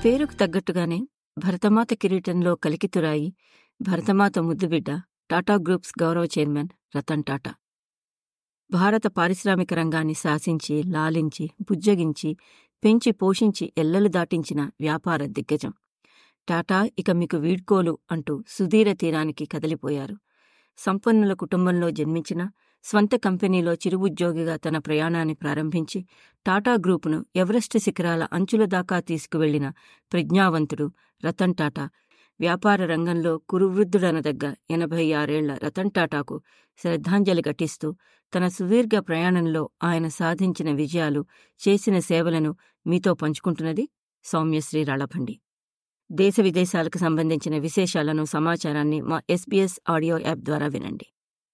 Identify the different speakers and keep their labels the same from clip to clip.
Speaker 1: పేరుకు తగ్గట్టుగానే భరతమాత కిరీటంలో కలికితురాయి భరతమాత ముద్దుబిడ్డ టాటా గ్రూప్స్ గౌరవ చైర్మన్ రతన్ టాటా భారత పారిశ్రామిక రంగాన్ని శాసించి లాలించి బుజ్జగించి పెంచి పోషించి ఎల్లలు దాటించిన వ్యాపార దిగ్గజం టాటా ఇక మీకు వీడ్కోలు అంటూ సుదీర తీరానికి కదిలిపోయారు సంపన్నుల కుటుంబంలో జన్మించిన స్వంత కంపెనీలో చిరు ఉద్యోగిగా తన ప్రయాణాన్ని ప్రారంభించి టాటా గ్రూపును ఎవరెస్ట్ శిఖరాల అంచుల దాకా తీసుకువెళ్లిన ప్రజ్ఞావంతుడు రతన్ టాటా వ్యాపార రంగంలో కురువృద్ధుడనదగ్గ ఎనభై ఆరేళ్ల రతన్ టాటాకు శ్రద్ధాంజలి ఘటిస్తూ తన సుదీర్ఘ ప్రయాణంలో ఆయన సాధించిన విజయాలు చేసిన సేవలను మీతో పంచుకుంటున్నది సౌమ్యశ్రీ రాళభండి దేశ విదేశాలకు సంబంధించిన విశేషాలను సమాచారాన్ని మా ఎస్బీఎస్ ఆడియో యాప్ ద్వారా వినండి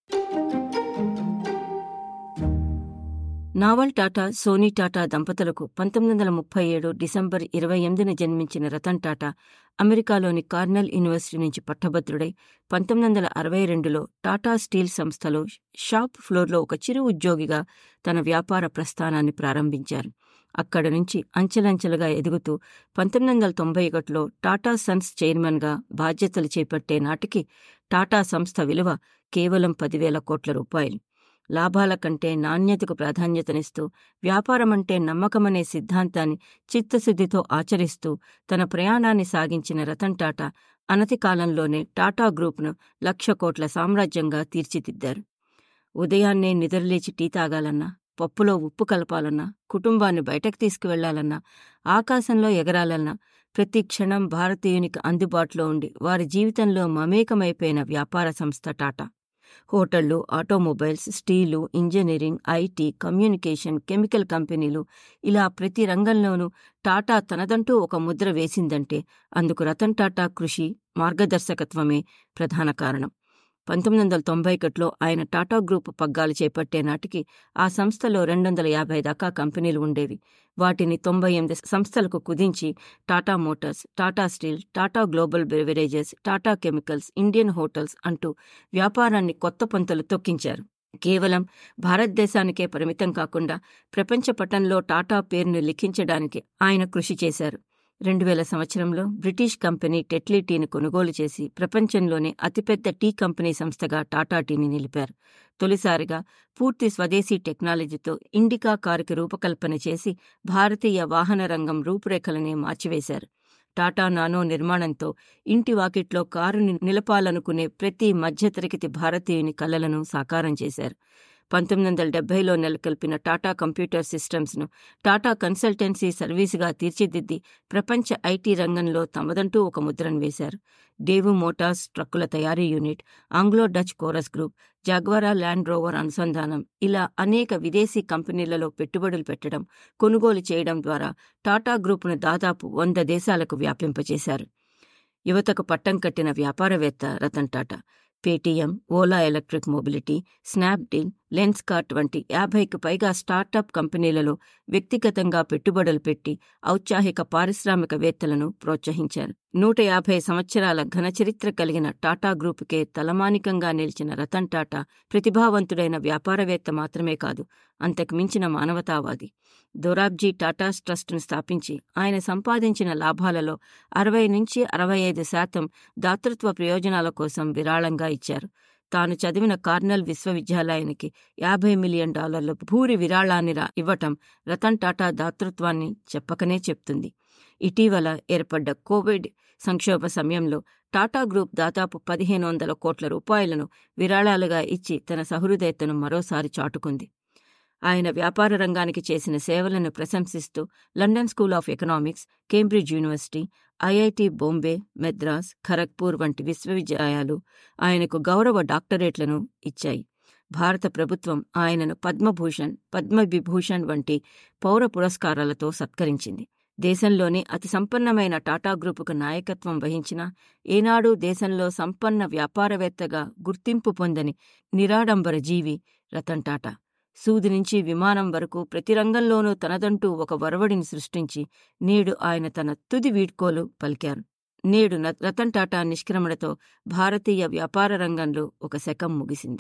Speaker 1: నావల్ టాటా సోనీ టాటా దంపతులకు పంతొమ్మిది వందల ముప్పై ఏడు డిసెంబర్ ఇరవై ఎనిమిదిన జన్మించిన రతన్ టాటా అమెరికాలోని కార్నెల్ యూనివర్సిటీ నుంచి పట్టభద్రుడై పంతొమ్మిది వందల అరవై రెండులో టాటా స్టీల్ సంస్థలో షాప్ ఫ్లోర్లో ఒక చిరు ఉద్యోగిగా తన వ్యాపార ప్రస్థానాన్ని ప్రారంభించారు అక్కడ నుంచి అంచెలంచెలుగా ఎదుగుతూ పంతొమ్మిది వందల తొంభై ఒకటిలో టాటా సన్స్ చైర్మన్గా బాధ్యతలు చేపట్టే నాటికి టాటా సంస్థ విలువ కేవలం పదివేల కోట్ల రూపాయలు లాభాల కంటే నాణ్యతకు ప్రాధాన్యతనిస్తూ వ్యాపారమంటే నమ్మకమనే సిద్ధాంతాన్ని చిత్తశుద్ధితో ఆచరిస్తూ తన ప్రయాణాన్ని సాగించిన రతన్ టాటా అనతి కాలంలోనే టాటా గ్రూప్ను లక్ష కోట్ల సామ్రాజ్యంగా తీర్చిదిద్దారు ఉదయాన్నే నిద్రలేచి టీ తాగాలన్నా పప్పులో ఉప్పు కలపాలన్నా కుటుంబాన్ని బయటకు తీసుకువెళ్లాలన్నా ఆకాశంలో ఎగరాలన్నా ప్రతి క్షణం భారతీయునికి అందుబాటులో ఉండి వారి జీవితంలో మమేకమైపోయిన వ్యాపార సంస్థ టాటా హోటళ్లు automobiles steel engineering IT communication chemical కంపెనీలు ఇలా ప్రతి రంగంలోనూ టాటా తనదంటూ ఒక ముద్ర వేసిందంటే అందుకు రతన్ టాటా కృషి మార్గదర్శకత్వమే ప్రధాన కారణం పంతొమ్మిది వందల తొంభై ఒకటిలో ఆయన టాటా గ్రూప్ పగ్గాలు చేపట్టే నాటికి ఆ సంస్థలో రెండు వందల యాభై దాకా కంపెనీలు ఉండేవి వాటిని తొంభై ఎనిమిది సంస్థలకు కుదించి Tata motors Tata steel Tata global beverages Tata chemicals Indian hotels అంటూ వ్యాపారాన్ని కొత్త పంతలు తొక్కించారు కేవలం భారతదేశానికే పరిమితం కాకుండా ప్రపంచ పటంలో టాటా పేరును లిఖించడానికి ఆయన కృషి చేశారు రెండు వేల సంవత్సరంలో బ్రిటిష్ కంపెనీ టెట్లీ టీని కొనుగోలు చేసి ప్రపంచంలోనే అతిపెద్ద టీ కంపెనీ సంస్థగా టాటా టీని నిలిపారు తొలిసారిగా పూర్తి స్వదేశీ టెక్నాలజీతో ఇండికా కారుకి రూపకల్పన చేసి భారతీయ వాహన రంగం రూపురేఖలనే మార్చివేశారు టాటా నానో నిర్మాణంతో ఇంటి వాకిట్లో కారుని నిలపాలనుకునే ప్రతి మధ్యతరగతి భారతీయుని కలలను సాకారం చేశారు పంతొమ్మిది వందల డెబ్బైలో నెలకొల్పిన టాటా కంప్యూటర్ సిస్టమ్స్ను టాటా కన్సల్టెన్సీ సర్వీసుగా తీర్చిదిద్ది ప్రపంచ ఐటీ రంగంలో తమదంటూ ఒక ముద్రను వేశారు డేవు మోటార్స్ ట్రక్కుల తయారీ unit Anglo Dutch Corus group Jaguar land rover అనుసంధానం ఇలా అనేక విదేశీ కంపెనీలలో పెట్టుబడులు పెట్టడం కొనుగోలు చేయడం ద్వారా టాటా గ్రూపును దాదాపు వంద దేశాలకు వ్యాపింపచేశారు యువతకు పట్టం కట్టిన వ్యాపారవేత్త Ratan Tata Paytm Ola electric mobility Snapdeal Lenskart వంటి యాభైకి పైగా స్టార్టప్ కంపెనీలలో వ్యక్తిగతంగా పెట్టుబడులు పెట్టి ఔత్సాహిక పారిశ్రామికవేత్తలను ప్రోత్సహించారు నూట యాభై సంవత్సరాల ఘనచరిత్ర కలిగిన టాటా గ్రూపుకే తలమానికంగా నిలిచిన రతన్ టాటా ప్రతిభావంతుడైన వ్యాపారవేత్త మాత్రమే కాదు అంతకు మించిన మానవతావాది దొరాబ్జీ టాటా ట్రస్టును స్థాపించి ఆయన సంపాదించిన లాభాలలో అరవై నుంచి అరవై ఐదు శాతం దాతృత్వ ప్రయోజనాల కోసం విరాళంగా ఇచ్చారు తాను చదివిన కార్నెల్ విశ్వవిద్యాలయానికి యాభై మిలియన్ డాలర్ల భూరి విరాళాన్ని ఇవ్వటం రతన్ టాటా దాతృత్వాన్ని చెప్పకనే చెప్తుంది ఇటీవల ఏర్పడ్డ కోవిడ్ సంక్షోభ సమయంలో టాటా గ్రూప్ దాదాపు పదిహేను వందల కోట్ల రూపాయలను విరాళాలుగా ఇచ్చి తన సహృదయతను మరోసారి చాటుకుంది ఆయన వ్యాపార రంగానికి చేసిన సేవలను ప్రశంసిస్తూ London school of economics Cambridge university IIT Bombay Madras Kharagpur వంటి విశ్వవిద్యాలయాలు ఆయనకు గౌరవ డాక్టరేట్లను ఇచ్చాయి భారత ప్రభుత్వం ఆయనను పద్మభూషణ్ పద్మవిభూషణ్ వంటి పౌర పురస్కారాలతో సత్కరించింది దేశంలోనే అతి సంపన్నమైన టాటా గ్రూపుకు నాయకత్వం వహించిన ఏనాడు దేశంలో సంపన్న వ్యాపారవేత్తగా గుర్తింపు పొందని నిరాడంబర జీవి రతన్ టాటా సూది నుంచి విమానం వరకు ప్రతి రంగంలోనూ తనదంటూ ఒక వరవడిని సృష్టించి నేడు ఆయన తన తుది వీడ్కోలు పలికారు నేడు రతన్ టాటా నిష్క్రమణతో భారతీయ వ్యాపార రంగంలో ఒక శకం ముగిసింది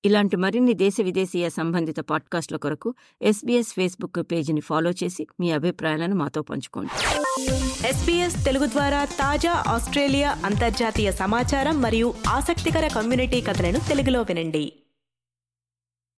Speaker 1: ఇలాంటి మరిన్ని దేశ విదేశీయ సంబంధిత పాడ్కాస్ట్ల కొరకు ఎస్బీఎస్ ఫేస్బుక్ పేజీని ఫాలో చేసి మీ అభిప్రాయాలను మాతో పంచుకోండి
Speaker 2: ఎస్బీఎస్ తెలుగు ద్వారా తాజా ఆస్ట్రేలియా అంతర్జాతీయ సమాచారం మరియు ఆసక్తికర కమ్యూనిటీ కథలను తెలుగులో వినండి